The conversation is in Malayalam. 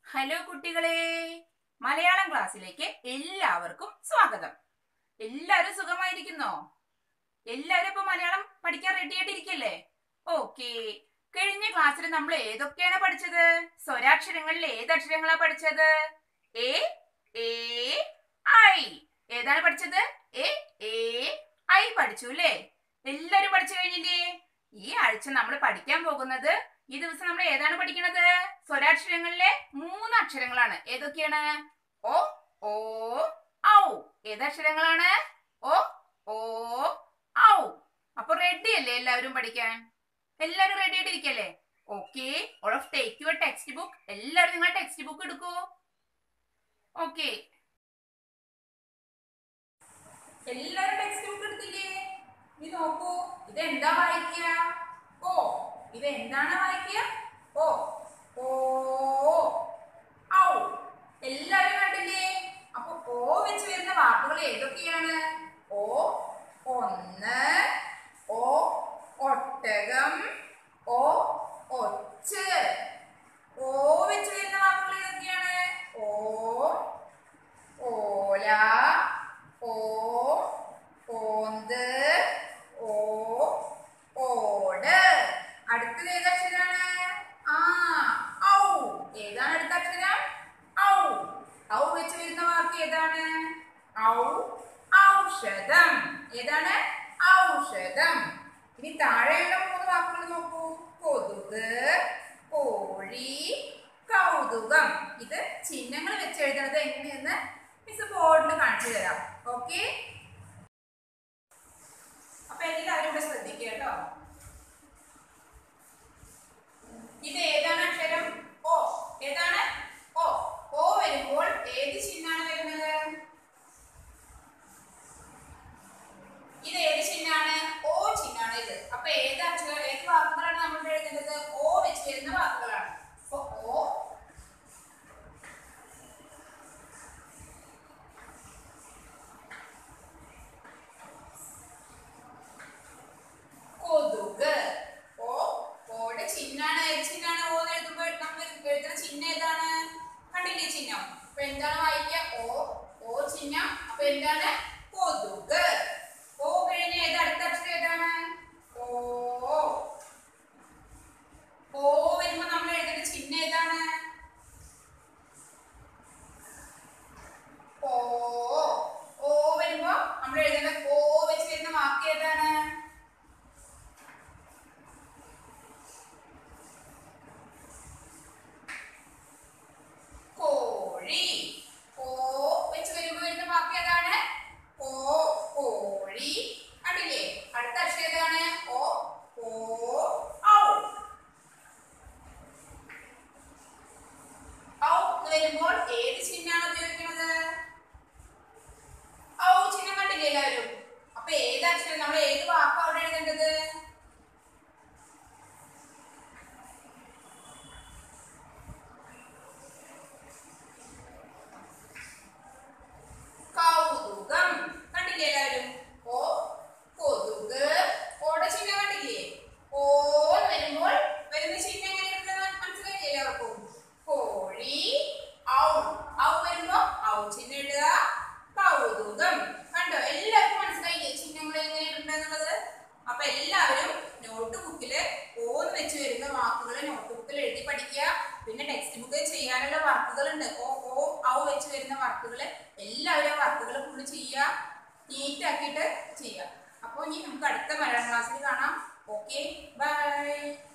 ഹലോ കുട്ടികളെ മലയാളം ക്ലാസ്സിലേക്ക് എല്ലാവർക്കും സ്വാഗതം എല്ലാവരും സുഖമായിരിക്കുന്നോ എല്ലാവരും ഇപ്പൊ മലയാളം പഠിക്കാൻ റെഡി ആയിട്ടിരിക്കല്ലേ ഓക്കെ കഴിഞ്ഞ ക്ലാസ്സിൽ നമ്മൾ ഏതൊക്കെയാണ് പഠിച്ചത് സ്വരാക്ഷരങ്ങളിൽ ഏത് അക്ഷരങ്ങളാ പഠിച്ചത് എ എ ഐ ഏതാണ് പഠിച്ചത് എ എ ഐ പഠിച്ചു അല്ലേ എല്ലാരും പഠിച്ചു കഴിഞ്ഞില്ലേ ഈ ആഴ്ച നമ്മൾ പഠിക്കാൻ പോകുന്നത് ഈ ദിവസം നമ്മൾ ഏതാണ് പഠിക്കുന്നത് സ്വരാക്ഷരങ്ങളിലെ മൂന്ന് അക്ഷരങ്ങളാണ് ഏതൊക്കെയാണ് ഒ ഓ ഔ ഏതക്ഷരങ്ങളാണ് ഒ ഓ ഔ അപ്പൊ റെഡി അല്ലേ എല്ലാവരും പഠിക്കാൻ എല്ലാവരും റെഡി ആയിട്ടിരിക്കല്ലേ okay all of take your text book എല്ലാവരും നിങ്ങൾ ടെക്സ്റ്റ് ബുക്ക് എടുക്കൂ ഓക്കെ എല്ലാവരും ടെക്സ്റ്റ് ബുക്ക് എടുത്തില്ലേ നീ നോക്കൂ ഇത് എന്താ വായിക്കുക ഓ ഇത് എന്താണ് വായിക്കുക ഓ ഓ ഔ എല്ലാവരും കണ്ടില്ലേ അപ്പൊ ഓ വെച്ച് വരുന്ന വാക്കുകൾ ഏതൊക്കെയാണ് ഓ ഒന്ന് ഓ ഒട്ടകം ഓ ഒച്ച് ഓ വെച്ച് വരുന്ന വാക്കുകൾ ഏതൊക്കെയാണ് ഓ ഓല ഓ ഓന്ത് ഓ ഓട് അടുത്തത് ഏതക്ഷരാണ് ആ ഔ ഏതാണ് അടുത്ത അക്ഷരം ഔ ഔ വെച്ച് വരുന്ന വാക്ക് ഏതാണ് ഔ ഔഷധം ഏതാണ് ഔഷധം ഇനി താഴെയുള്ള മൂന്ന് വാക്കുകൾ നോക്കൂ കൊതുക് കോഴി കൗതുകം ഇത് ചിഹ്നങ്ങൾ വെച്ച് എഴുതുന്നത് എങ്ങനെയെന്ന് മിസ് ബോർഡിൽ കാണിച്ചു തരാം ഓക്കെ അപ്പൊ എല്ലാവരും ഇവിടെ ശ്രദ്ധിക്കുക കേട്ടോ ഇത് ഏതാണ് അക്ഷരം ഓ ഏതാണ് ഓ ഓ വരുമ്പോൾ ഏത് ചിഹ്നാണ് വരുന്നത് ഇത് ഏത് ചിഹ്നാണ് ഓ ചിഹ്നാണ് ഇത് അപ്പൊ ഏത് അക്ഷരം ഏത് വാക്കുകളാണ് നമ്മൾ എഴുതേണ്ടത് ഓ വെച്ച് വരുന്ന വാക്കുകളാണ് അപ്പൊ ഓ കൊതുക് ഓ ഓടെ ചിഹ്നാണ് ഏത് ചിഹ്നാണ് ഓ എന്ന് എഴുതുമ്പോൾ നമ്മൾ എഴുതുന്ന ചിഹ്നം ഏതാണ് കണ്ടില്ലേ ചിഹ്നം അപ്പൊ എന്താണ് വായിക്കുക ഓ ഓ ചിഹ്നം അപ്പൊ എന്താണ് കൊതുക് ഓ കഴിഞ്ഞ ഏത് അടുത്ത അക്ഷരം ഏതാണ് ഓ ഓ വരുമ്പോ നമ്മൾ എഴുതുന്ന ചിഹ്നം ഏതാണ് ഓ ഓ വരുമ്പോ നമ്മൾ എഴുതുന്ന ഓ വെച്ച് വരുന്ന വാക്ക് ഏതാണ് കോഴി ഓ വെച്ച് വരുമ്പോ വരുന്ന വാക്ക് ഏതാണ് ഓ കോഴി കണ്ടില്ലേ അടുത്ത അക്ഷരം ഏതാണ് ഓ ഓ ഔ ഔ എന്ന് വരുമ്പോൾ ഏത് ചിഹ്നമാണ് ഉപയോഗിക്കുന്നത് ഔ ചിഹ്നം കണ്ടില്ലേ എല്ലാവരും അപ്പൊ ഏത് അക്ഷരം നമ്മൾ ഏത് വാക്കാണ് അവിടെ എഴുതേണ്ടത് കൗതുകം കണ്ടില്ലേ എല്ലാവരും ഓ കൊതുക് ഓടെ ചിഹ്നം കണ്ടില്ലേ ഓ എന്ന് വരുമ്പോൾ വരുന്ന ചിഹ്നം എങ്ങനെ എടുക്കുന്നത് മനസ്സിലായില്ലേ എല്ലാവർക്കും കോഴി ഔ ഔ വരുമ്പോ ഔ ചിഹ്നം ഇടുക കൗതുകം കണ്ടോ എല്ലാവർക്കും മനസ്സിലായില്ലേ ചിഹ്നങ്ങൾ എങ്ങനെ ഇടണ്ടെന്നുള്ളത് അപ്പൊ എല്ലാവരും നോട്ട് ബുക്കില് ഓന്ന് വെച്ച് വരുന്ന വാക്കുകൾ നോട്ട് ബുക്കിൽ എഴുതി പഠിക്കുക പിന്നെ ടെക്സ്റ്റ് ബുക്കിൽ ചെയ്യാനുള്ള വർക്കുകൾ ഉണ്ട് ഓ ഓ ഔ വെച്ച് വരുന്ന വർക്കുകൾ എല്ലാവരും ആ വർക്കുകൾ ഫുള്ള് ചെയ്യുക നീറ്റ് ആക്കിയിട്ട് ചെയ്യുക അപ്പോൾ ഇനി നമുക്ക് അടുത്ത മലയാളം ക്ലാസ്സിൽ കാണാം ഓക്കെ ബൈ